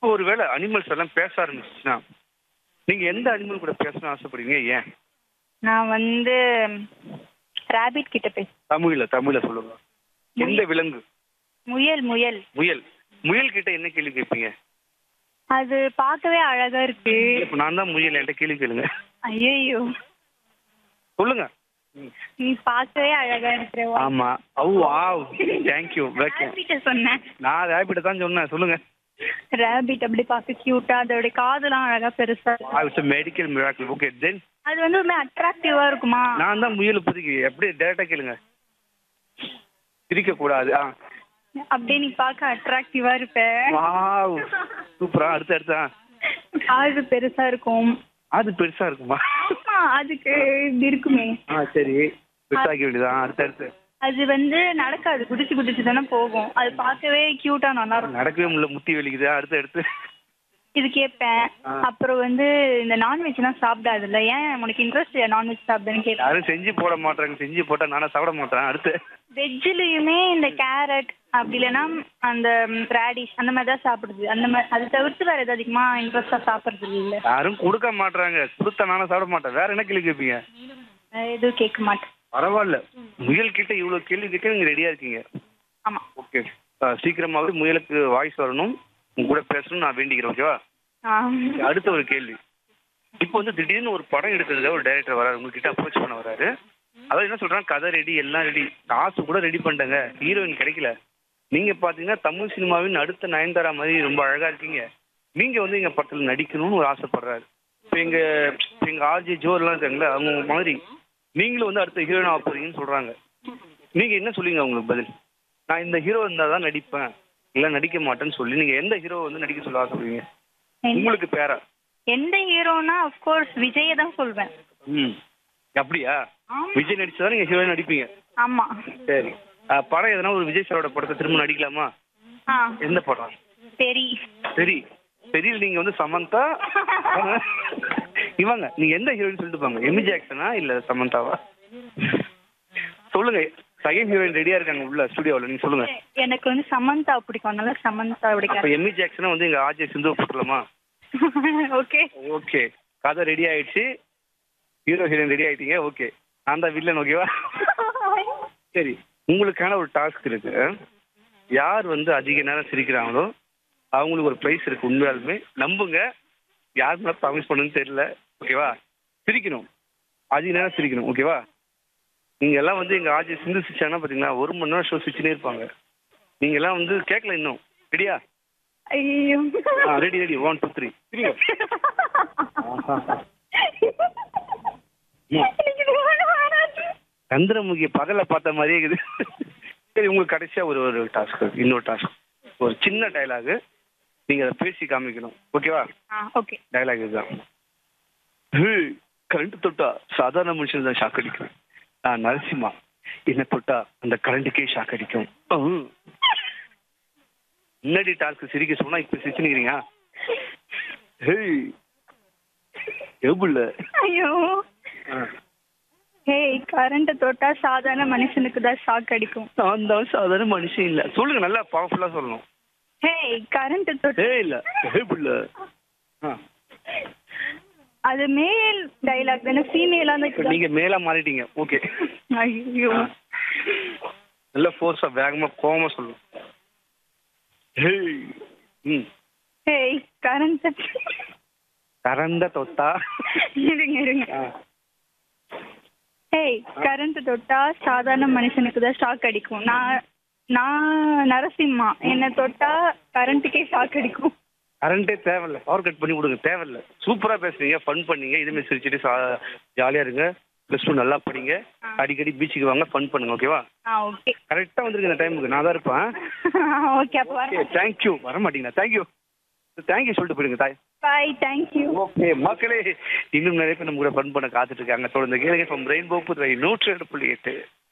இப்போ ஒருவேளை அனிமல்ஸ் எல்லாம் பேச ஆரம்பிச்சுச்சுன்னா நீங்க எந்த அனிமல் கூட பேசணும்னு ஆசைப்படுவீங்க ஏன் நான் வந்து ராபிட் கிட்ட பேச தமிழ்ல தமிழ்ல சொல்லுங்க எந்த விலங்கு முயல் முயல் முயல் முயல் கிட்ட என்ன கேள்வி கேட்பீங்க அது பார்க்கவே அழகா இருக்கு இப்ப நான் தான் முயல் என்கிட்ட கேள்வி கேளுங்க ஐயோ சொல்லுங்க நீ பார்க்கவே அழகா இருக்கிற ஆமா ஓ வாவ் தேங்க்யூ வெல்கம் ராபிட்ட சொன்னேன் நான் ரேபிட்ட தான் சொன்னேன் சொல்லுங்க ராபிட் அப்படி பார்க்க கியூட்டா அதோட காதெல்லாம் அழகா பெருசா இருக்கும். It's medical miracle okay then அது வந்து ஒரு அட்ராக்டிவா இருக்குமா நான் தான் முயல் இப்போதைக்கு எப்படி டேரக்டா கேளுங்க சிரிக்க கூடாது ஆ அப்படியே நீ பார்க்க அட்ராக்டிவா இருப்ப வாவ் சூப்பரா அடுத்து அடுத்து ஆ. காது பெருசா இருக்கும் அது பெருசா இருக்குமா ஆமா அதுக்கு இப்படி இருக்குமே ஆ சரி பெருசாக்க வேண்டியதான் அடுத்து அடுத்து அது வந்து நடக்காது குதிச்சு குதிச்சு தானே போகும் அது பார்க்கவே கியூட்டா நல்லா இருக்கும் நடக்கவே முடியல முட்டி வலிக்குது அடுத்து அடுத்து இது கேட்பேன் ஆ. அப்புறம் வந்து இந்த நான்வெஜ்லாம் சாப்பிடாதுல்ல ஏன் உனக்கு இன்ட்ரெஸ்ட் நான்வெஜ் சாப்பிடுன்னு கேட்பேன் யாரும் செஞ்சு போட மாட்டாங்க செஞ்சு போட்டா நானே சாப்பிட மாட்டேன் அடுத்து வெஜ்ஜிலையுமே இந்த கேரட் அப்படி இல்லைன்னா அந்த ரேடிஷ் அந்த மாதிரி தான் சாப்பிடுது அந்த மாதிரி அது தவிர்த்து வேற எது அதிகமா இன்ட்ரெஸ்டா சாப்பிடுறது இல்ல யாரும் கொடுக்க மாட்டாங்க கொடுத்தா நானும் சாப்பிட மாட்டேன் வேற என்ன கேள்வி கேட்பீங்க வேற எதுவும் கேட்க மாட்டேன் பரவாயில்ல முயல் கிட்ட இவ்வளவு கேள்வி கேட்க நீங்க ரெடியா இருக்கீங்க ஆமா ஓகே சீக்கிரமாவே முயலுக்கு வாய்ஸ் வரணும் உங்க கூட பேசணும் நான் வேண்டிக்கிறேன் ஓகேவா ஆ. அடுத்த ஒரு கேள்வி இப்போ வந்து திடீர்னு ஒரு படம் எடுக்கிறதுக்கு ஒரு டைரக்டர் வராரு உங்ககிட்ட அப்ரோச் பண்ண வராரு அதாவது என்ன சொல்றாங்க கதை ரெடி எல்லாம் ரெடி காசு கூட ரெடி பண்ணிட்டாங்க ஹீரோயின் கிடைக்கல நீங்க பாத்தீங்கன்னா தமிழ் சினிமாவின் அடுத்த நயன்தாரா மாதிரி ரொம்ப அழகா இருக்கீங்க நீங்க வந்து எங்க படத்துல நடிக்கணும்னு ஒரு ஆசைப்படுறாரு இப்போ எங்க இப்ப எங்க ஆர்ஜி ஜோர்லாம் இருக்காங்களே அவங்க மாதிரி நீங்களும் வந்து அடுத்த ஹீரோயின் ஆக போறீங்கன்னு சொல்றாங்க நீங்க என்ன சொல்லுவீங்க அவங்களுக்கு பதில் நான் இந்த ஹீரோ இருந்தா தான் நடிப்பேன் இல்ல நடிக்க மாட்டேன்னு சொல்லி நீங்க எந்த ஹீரோ வந்து நடிக்க சொல்ல ஆசைப்படுவீங்க எந்த- உங்களுக்கு பேரா எந்த ஹீரோனா கோர்ஸ் விஜய தான் சொல்வேன் ம் அப்படியா ஆமா. விஜய் நடிச்சதா நீங்க ஹீரோயின் நடிப்பீங்க ஆமா சரி அஹ், படம் எதனா ஒரு விஜய் சாரோட படத்தை திரும்ப நடிக்கலாமா ஆ எந்த படம் சரி சரி சரியில் நீங்க வந்து சமந்தா இவங்க நீங்க எந்த ஹீரோயின் சொல்லிட்டு போங்க எமி ஜாக்சனா இல்ல சமந்தாவா சொல்லுங்க செகண்ட் ஹீரோயின் ரெடியா இருக்காங்க உள்ள ஸ்டுடியோவில் நீங்க சொல்லுங்க எனக்கு வந்து சமந்தா பிடிக்கும் அதனால சமந்தா அப்ப பிடிக்கும் எமி ஜாக்சனா வந்து எங்க ஆஜய் சிந்து போட்டுலாமா ஓகே ஓகே கதை ரெடி ஆயிடுச்சு ஹீரோ ஹீரோயின் ரெடி ஆயிட்டீங்க ஓகே நான் தான் வில்லன் ஓகேவா சரி உங்களுக்கான ஒரு டாஸ்க் இருக்கு யார் வந்து அதிக நேரம் சிரிக்கிறாங்களோ அவங்களுக்கு ஒரு ப்ரைஸ் இருக்கு உண்மையாலுமே நம்புங்க யார் மேலே ப்ராமிஸ் பண்ணுன்னு தெரியல ஓகேவா சிரிக்கணும் அதிக நேரம் சிரிக்கணும் ஓகேவா நீங்க எல்லாம் வந்து எங்க ஆஜி சிந்து சிரிச்சாங்கன்னா பாத்தீங்கன்னா ஒரு மணி நேரம் ஷோ சிரிச்சுனே இருப்பாங்க நீங்க எல்லாம் வந்து கேட்கல இன்னும் ரெடியா ஐயோ ready ready one two three எனக்கு இது ஒண்ணும் வராது. சந்திரமுகி பகல பார்த்த மாதிரியே இருக்குது சரி உங்களுக்கு கடைசியா ஒரு ஒரு டாஸ்க் இன்னொரு டாஸ்க் ஒரு சின்ன டயலாக் நீங்க அதை பேசி காமிக்கணும் ஓகேவா ஆ ஓகே டயலாக் இதுதான் கரண்ட் தொட்டா சாதாரண மனுஷன் தான் ஷாக் அடிக்கும் நான் நரசிம்மா என்ன தொட்டா அந்த கரண்ட்டுக்கே ஷாக் அடிக்கும் அஹ். முன்னாடி டாஸ்க் சிரிக்க சொன்னா இப்ப சிரிச்சுக்கிறீங்க ஹேய் எவ்வளவு ஐயோ ஹேய் கரண்ட் தொட்டா சாதாரண மனுஷனுக்கு தான் ஷாக் அடிக்கும் நான் தான் சாதாரண மனுஷன் இல்ல சொல்லுங்க நல்லா பவர்ஃபுல்லா சொல்லணும் ஹேய் கரண்ட் தொட்டா ஏய் இல்ல ஏய் புள்ள ஆ. அது மேல் டைலாக் தானே ஃபீமேலா இப்ப தான் நீங்க மேல மாறிட்டீங்க ஓகே ஐயோ நல்ல ஃபோர்ஸா வேகமா கோவமா சொல்லணும் ஏய் ம் ஹேய் கரண்ட் கரண்ட தொட்டா இருங்க இருங்க ஆ. ஹேய் கரண்ட் தொட்டா சாதாரண மனுஷனுக்கு தான் ஷாக் அடிக்கும் நான் நான் நரசிம்மா என்னை தொட்டா கரண்ட்டுக்கே ஷாக் அடிக்கும் கரண்டே தேவையில்ல பவர் கட் பண்ணி விடுங்க தேவையில்ல சூப்பரா பேசுறீங்க ஃபன் பண்ணீங்க இதுமாதிரி சிரிச்சுட்டு சா- ஜாலியா இருங்க ப்ளஸ் டூ நல்லா படிங்க அடிக்கடி பீச்சுக்கு வாங்க ஃபன் பண்ணுங்க ஓகேவா ஆ ஓகே கரெக்டா வந்துருங்க இந்த டைமுக்கு நான் தான் இருப்பேன் ஓகே அப்போ ஓகே வரேன் தேங்க்யூ வர மாட்டீங்களா தேங்க்யூ தேங்க்யூ சொல்லிட்டு போயிடுங்க தாய் பாய் தேங்க்யூ ஓகே மக்களே இன்னும் நிறைய பேர் நம்ம கூட ஃபன் பண்ண காத்துட்டு இருக்காங்க தொடர்ந்து கேளுங்க ஃப்ரம் ரெயின்போ புதுவை நூற்றி ரெண்டு புள்ளி எட்டு